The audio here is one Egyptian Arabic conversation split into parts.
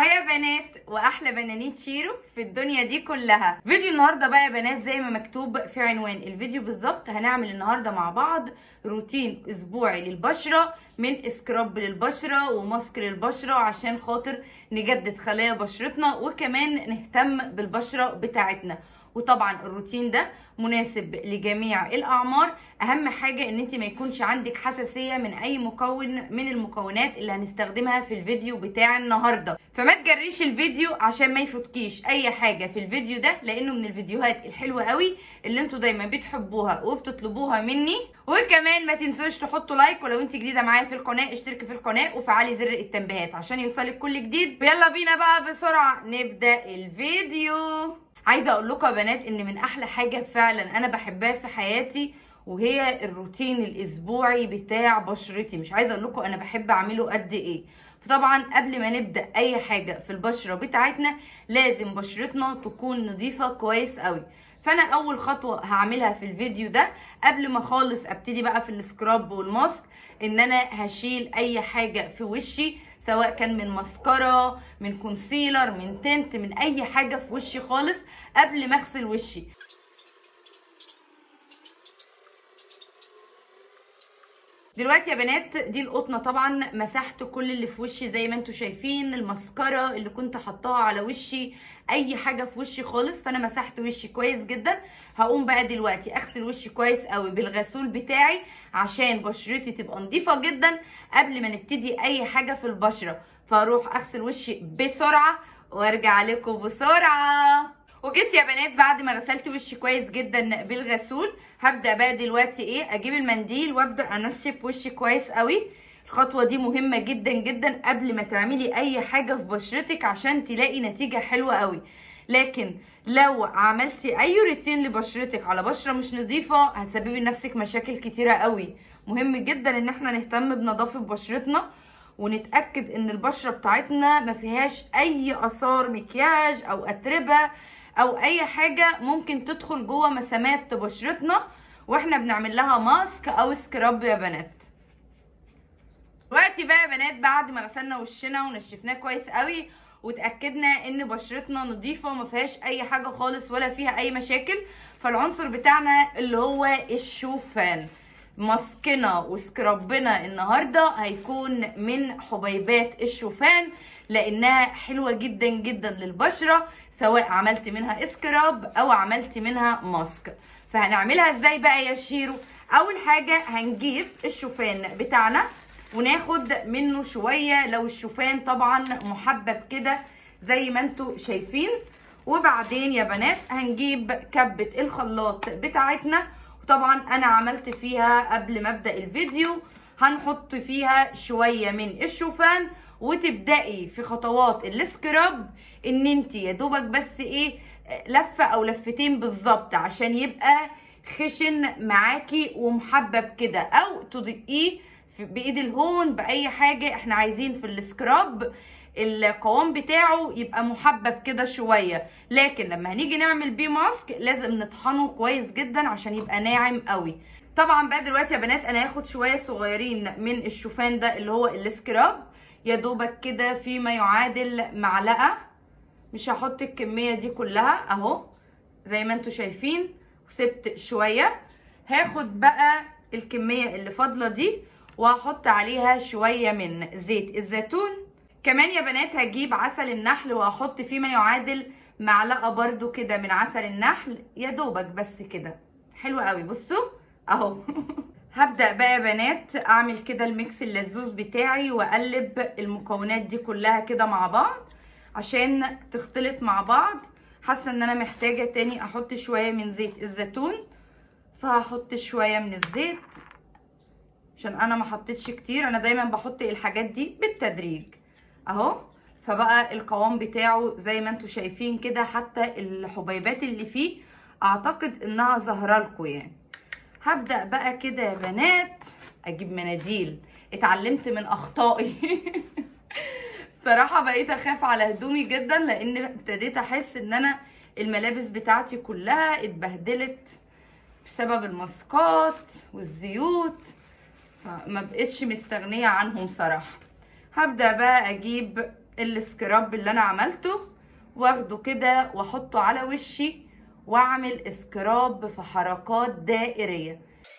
هاي يا بنات واحلى بنانيت شيرو في الدنيا دي كلها فيديو النهارده بقى يا بنات زي ما مكتوب في عنوان الفيديو بالظبط هنعمل النهارده مع بعض روتين اسبوعي للبشره من سكراب للبشره وماسك للبشره عشان خاطر نجدد خلايا بشرتنا وكمان نهتم بالبشره بتاعتنا وطبعا الروتين ده مناسب لجميع الاعمار اهم حاجه ان انت ما يكونش عندك حساسيه من اي مكون من المكونات اللي هنستخدمها في الفيديو بتاع النهارده فما تجريش الفيديو عشان ما يفوتكيش اي حاجه في الفيديو ده لانه من الفيديوهات الحلوه قوي اللي انتوا دايما بتحبوها وبتطلبوها مني وكمان ما تنسوش تحطوا لايك ولو انت جديده معايا في القناه اشتركي في القناه وفعلي زر التنبيهات عشان يوصلك كل جديد ويلا بينا بقى بسرعه نبدا الفيديو عايزه اقول لكم يا بنات ان من احلى حاجه فعلا انا بحبها في حياتي وهي الروتين الاسبوعي بتاع بشرتي مش عايزه اقول لكم انا بحب اعمله قد ايه فطبعا قبل ما نبدا اي حاجه في البشره بتاعتنا لازم بشرتنا تكون نظيفه كويس قوي فانا اول خطوه هعملها في الفيديو ده قبل ما خالص ابتدي بقى في السكراب والماسك ان انا هشيل اي حاجه في وشي سواء كان من ماسكارا من كونسيلر من تنت من اي حاجه في وشي خالص قبل ما اغسل وشي دلوقتي يا بنات دي القطنه طبعا مسحت كل اللي في وشي زي ما انتم شايفين الماسكارا اللي كنت حطاها على وشي اي حاجه في وشي خالص فانا مسحت وشي كويس جدا هقوم بقى دلوقتي اغسل وشي كويس قوي بالغسول بتاعي عشان بشرتي تبقى نظيفه جدا قبل ما نبتدي اي حاجه في البشره فاروح اغسل وشي بسرعه وارجع لكم بسرعه وجيت يا بنات بعد ما غسلت وشي كويس جدا بالغسول هبدا بقى دلوقتي ايه اجيب المنديل وابدا انشف وشي كويس قوي الخطوه دي مهمه جدا جدا قبل ما تعملي اي حاجه في بشرتك عشان تلاقي نتيجه حلوه قوي لكن لو عملتي اي روتين لبشرتك على بشره مش نظيفه هتسببي لنفسك مشاكل كتيره قوي مهم جدا ان احنا نهتم بنظافه بشرتنا ونتاكد ان البشره بتاعتنا ما فيهاش اي اثار مكياج او اتربه او اي حاجه ممكن تدخل جوه مسامات بشرتنا واحنا بنعمل لها ماسك او سكراب يا بنات دلوقتي بقى يا بنات بعد ما غسلنا وشنا ونشفناه كويس قوي وتاكدنا ان بشرتنا نظيفه وما فيهاش اي حاجه خالص ولا فيها اي مشاكل فالعنصر بتاعنا اللي هو الشوفان ماسكنا وسكرابنا النهارده هيكون من حبيبات الشوفان لانها حلوه جدا جدا للبشره سواء عملت منها اسكراب او عملت منها ماسك فهنعملها ازاي بقى يا شيرو اول حاجه هنجيب الشوفان بتاعنا وناخد منه شويه لو الشوفان طبعا محبب كده زي ما انتم شايفين وبعدين يا بنات هنجيب كبه الخلاط بتاعتنا وطبعا انا عملت فيها قبل ما ابدا الفيديو هنحط فيها شويه من الشوفان وتبداي في خطوات السكراب ان انت يا دوبك بس ايه لفه او لفتين بالظبط عشان يبقى خشن معاكي ومحبب كده او تضيقيه بايد الهون باي حاجه احنا عايزين في السكراب القوام بتاعه يبقى محبب كده شويه لكن لما هنيجي نعمل بيه ماسك لازم نطحنه كويس جدا عشان يبقى ناعم قوي طبعا بقى دلوقتي يا بنات انا هاخد شويه صغيرين من الشوفان ده اللي هو السكراب يا دوبك كده فيما يعادل معلقه مش هحط الكميه دي كلها اهو زي ما انتم شايفين سبت شويه هاخد بقى الكميه اللي فاضله دي وهحط عليها شويه من زيت الزيتون كمان يا بنات هجيب عسل النحل وهحط فيما يعادل معلقه برده كده من عسل النحل يا دوبك بس كده حلو قوي بصوا اهو هبدا بقى يا بنات اعمل كده الميكس اللذوذ بتاعي واقلب المكونات دي كلها كده مع بعض عشان تختلط مع بعض حاسه ان انا محتاجه تاني احط شويه من زيت الزيتون فهحط شويه من الزيت عشان انا ما حطيتش كتير انا دايما بحط الحاجات دي بالتدريج اهو فبقى القوام بتاعه زي ما انتم شايفين كده حتى الحبيبات اللي فيه اعتقد انها ظاهره لكم يعني هبدا بقى كده يا بنات اجيب مناديل اتعلمت من اخطائي صراحه بقيت اخاف على هدومي جدا لان ابتديت احس ان انا الملابس بتاعتي كلها اتبهدلت بسبب الماسكات والزيوت فما بقتش مستغنيه عنهم صراحه هبدا بقى اجيب السكراب اللي انا عملته واخده كده واحطه على وشي واعمل اسكراب في حركات دائريه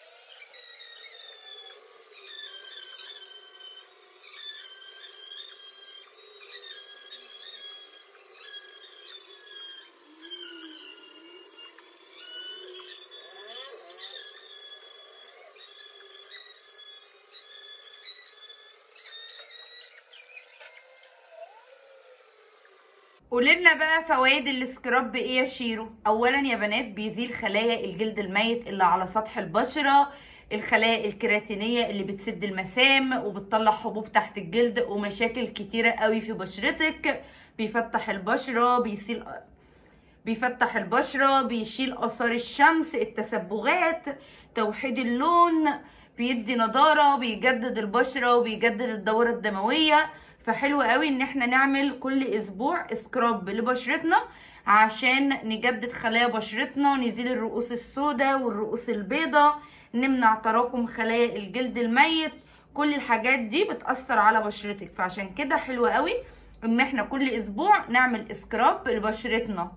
قولنا بقى فوائد السكراب ايه يا شيرو اولا يا بنات بيزيل خلايا الجلد الميت اللي على سطح البشره الخلايا الكراتينيه اللي بتسد المسام وبتطلع حبوب تحت الجلد ومشاكل كتيره قوي في بشرتك بيفتح البشره بيسيل بيفتح البشره بيشيل اثار الشمس التسبغات توحيد اللون بيدي نضاره بيجدد البشره وبيجدد الدوره الدمويه فحلو قوي ان احنا نعمل كل اسبوع سكراب لبشرتنا عشان نجدد خلايا بشرتنا نزيل الرؤوس السوداء والرؤوس البيضاء نمنع تراكم خلايا الجلد الميت كل الحاجات دي بتأثر على بشرتك فعشان كده حلو قوي ان احنا كل اسبوع نعمل سكراب لبشرتنا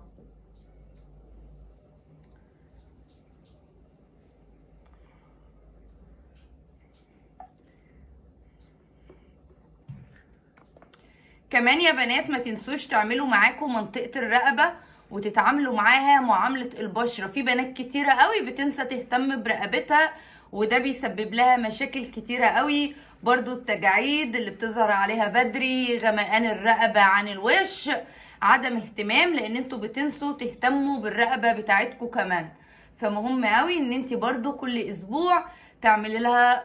كمان يا بنات ما تنسوش تعملوا معاكم منطقة الرقبة وتتعاملوا معاها معاملة البشرة في بنات كتيرة قوي بتنسى تهتم برقبتها وده بيسبب لها مشاكل كتيرة قوي برضو التجاعيد اللي بتظهر عليها بدري غمقان الرقبة عن الوش عدم اهتمام لان انتوا بتنسوا تهتموا بالرقبة بتاعتكم كمان فمهم قوي ان انت برضو كل اسبوع تعملي لها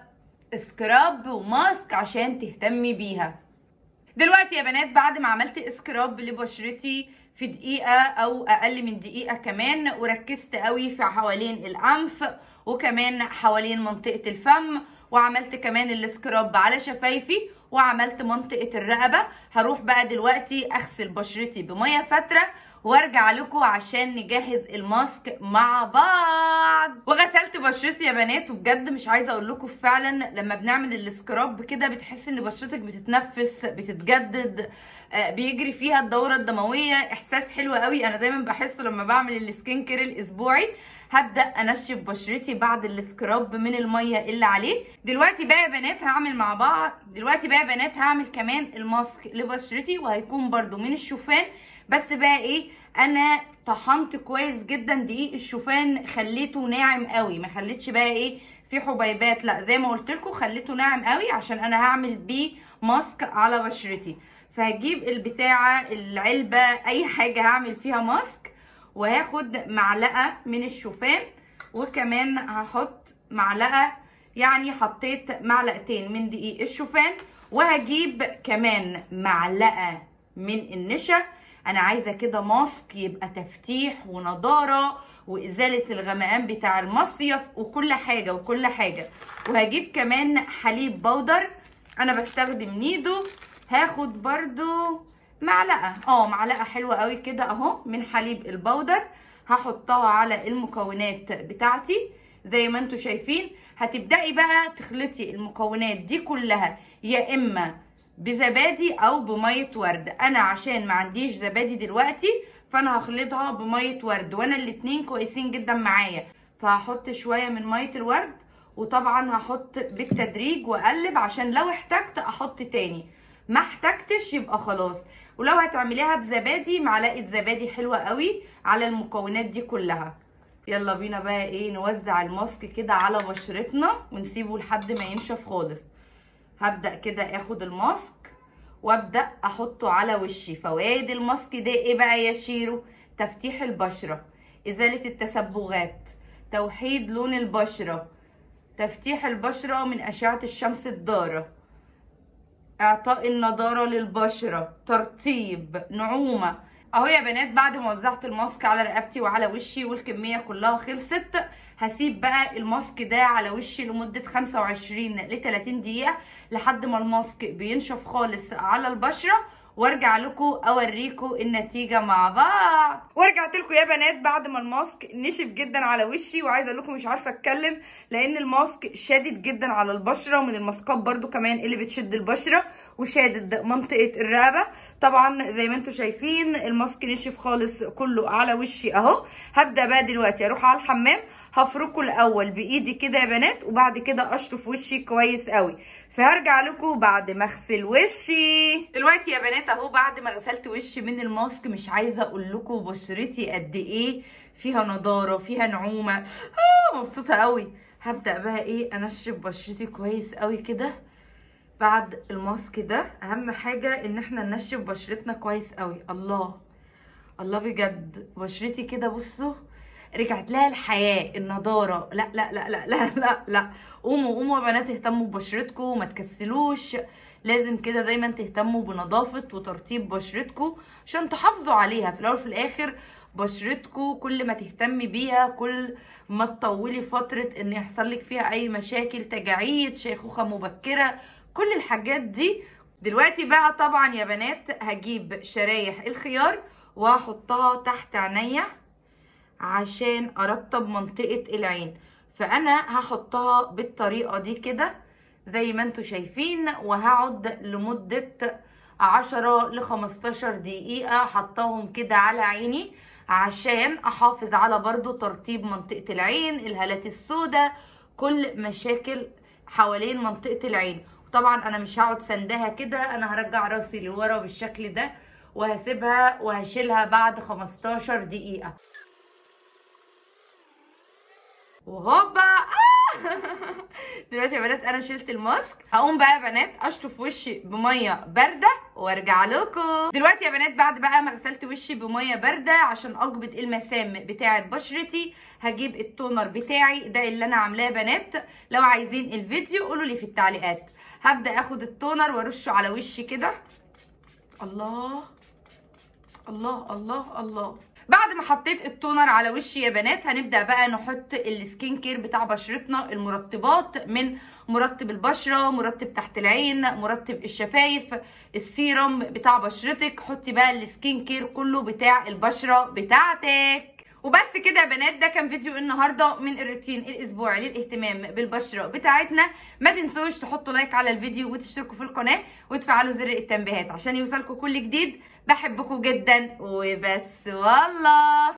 سكراب وماسك عشان تهتمي بيها دلوقتي يا بنات بعد ما عملت اسكراب لبشرتي في دقيقة او اقل من دقيقة كمان وركزت قوي في حوالين الانف وكمان حوالين منطقة الفم وعملت كمان السكراب على شفايفي وعملت منطقة الرقبة هروح بقى دلوقتي اغسل بشرتي بمية فترة وارجع لكم عشان نجهز الماسك مع بعض وغسلت بشرتي يا بنات وبجد مش عايزه اقول لكم فعلا لما بنعمل السكراب كده بتحس ان بشرتك بتتنفس بتتجدد بيجري فيها الدوره الدمويه احساس حلو قوي انا دايما بحسه لما بعمل السكين كير الاسبوعي هبدا انشف بشرتي بعد السكراب من الميه اللي عليه دلوقتي بقى يا بنات هعمل مع بعض دلوقتي بقى يا بنات هعمل كمان الماسك لبشرتي وهيكون برده من الشوفان بس بقى ايه انا طحنت كويس جدا دقيق الشوفان خليته ناعم قوي ما خليتش بقى ايه في حبيبات لا زي ما قلت لكم خليته ناعم قوي عشان انا هعمل بيه ماسك على بشرتي فهجيب البتاعه العلبه اي حاجه هعمل فيها ماسك وهاخد معلقه من الشوفان وكمان هحط معلقه يعني حطيت معلقتين من دقيق الشوفان وهجيب كمان معلقه من النشا انا عايزه كده ماسك يبقى تفتيح ونضاره وازاله الغمقان بتاع المصيف وكل حاجه وكل حاجه وهجيب كمان حليب بودر انا بستخدم نيدو هاخد برضو معلقه اه معلقه حلوه قوي كده اهو من حليب البودر هحطها على المكونات بتاعتي زي ما انتم شايفين هتبداي بقى تخلطي المكونات دي كلها يا اما بزبادي او بميه ورد انا عشان ما عنديش زبادي دلوقتي فانا هخلطها بميه ورد وانا الاتنين كويسين جدا معايا فهحط شويه من ميه الورد وطبعا هحط بالتدريج واقلب عشان لو احتجت احط تاني ما احتجتش يبقى خلاص ولو هتعمليها بزبادي معلقه زبادي حلوه قوي على المكونات دي كلها يلا بينا بقى ايه نوزع الماسك كده على بشرتنا ونسيبه لحد ما ينشف خالص هبدا كده اخد الماسك وابدا احطه على وشي فوائد الماسك ده ايه بقى يا شيرو تفتيح البشره ازاله التسبغات توحيد لون البشره تفتيح البشره من اشعه الشمس الضاره اعطاء النضاره للبشره ترطيب نعومه اهو يا بنات بعد ما وزعت الماسك على رقبتي وعلى وشي والكميه كلها خلصت هسيب بقى الماسك ده على وشي لمدة 25 ل 30 دقيقة لحد ما الماسك بينشف خالص على البشرة وارجع لكم اوريكم النتيجه مع بعض ورجعت لكم يا بنات بعد ما الماسك نشف جدا على وشي وعايزه اقول لكم مش عارفه اتكلم لان الماسك شادد جدا على البشره ومن الماسكات برده كمان اللي بتشد البشره وشادد منطقه الرقبه طبعا زي ما انتم شايفين الماسك نشف خالص كله على وشي اهو هبدا بقى دلوقتي اروح على الحمام هفركه الاول بايدي كده يا بنات وبعد كده اشطف وشي كويس قوي فهرجع لكم بعد ما اغسل وشي دلوقتي يا بنات اهو بعد ما غسلت وشي من الماسك مش عايزه اقول لكم بشرتي قد ايه فيها نضاره فيها نعومه آه مبسوطه قوي هبدا بقى ايه انشف بشرتي كويس قوي كده بعد الماسك ده اهم حاجه ان احنا ننشف بشرتنا كويس قوي الله الله بجد بشرتي كده بصوا رجعت لها الحياه النضاره لا لا لا لا لا لا لا قوموا قوموا يا بنات اهتموا ببشرتكم وما تكسلوش لازم كده دايما تهتموا بنظافه وترطيب بشرتكم عشان تحافظوا عليها في الاول وفي الاخر بشرتكم كل ما تهتمي بيها كل ما تطولي فتره ان يحصل لك فيها اي مشاكل تجاعيد شيخوخه مبكره كل الحاجات دي دلوقتي بقى طبعا يا بنات هجيب شرايح الخيار وهحطها تحت عينيا عشان ارطب منطقة العين فانا هحطها بالطريقة دي كده زي ما انتوا شايفين وهقعد لمدة عشرة لخمستاشر دقيقة حطاهم كده على عيني عشان احافظ على برضو ترطيب منطقة العين الهالات السوداء كل مشاكل حوالين منطقة العين طبعا انا مش هقعد سندها كده انا هرجع راسي لورا بالشكل ده وهسيبها وهشيلها بعد 15 دقيقة وهوبا آه! دلوقتي يا بنات انا شلت الماسك هقوم بقى يا بنات اشطف وشي بميه بارده وارجع لكم دلوقتي يا بنات بعد بقى ما غسلت وشي بميه بارده عشان اقبض المسام بتاعه بشرتي هجيب التونر بتاعي ده اللي انا عاملاه يا بنات لو عايزين الفيديو قولوا لي في التعليقات هبدا اخد التونر وارشه على وشي كده الله الله الله الله بعد ما حطيت التونر على وشي يا بنات هنبدا بقى نحط السكين كير بتاع بشرتنا المرطبات من مرطب البشره مرطب تحت العين مرطب الشفايف السيرم بتاع بشرتك حطي بقى السكين كير كله بتاع البشره بتاعتك وبس كده يا بنات ده كان فيديو النهارده من الروتين الاسبوعي للاهتمام بالبشره بتاعتنا ما تنسوش تحطوا لايك على الفيديو وتشتركوا في القناه وتفعلوا زر التنبيهات عشان يوصلكم كل جديد بحبكم جدا وبس والله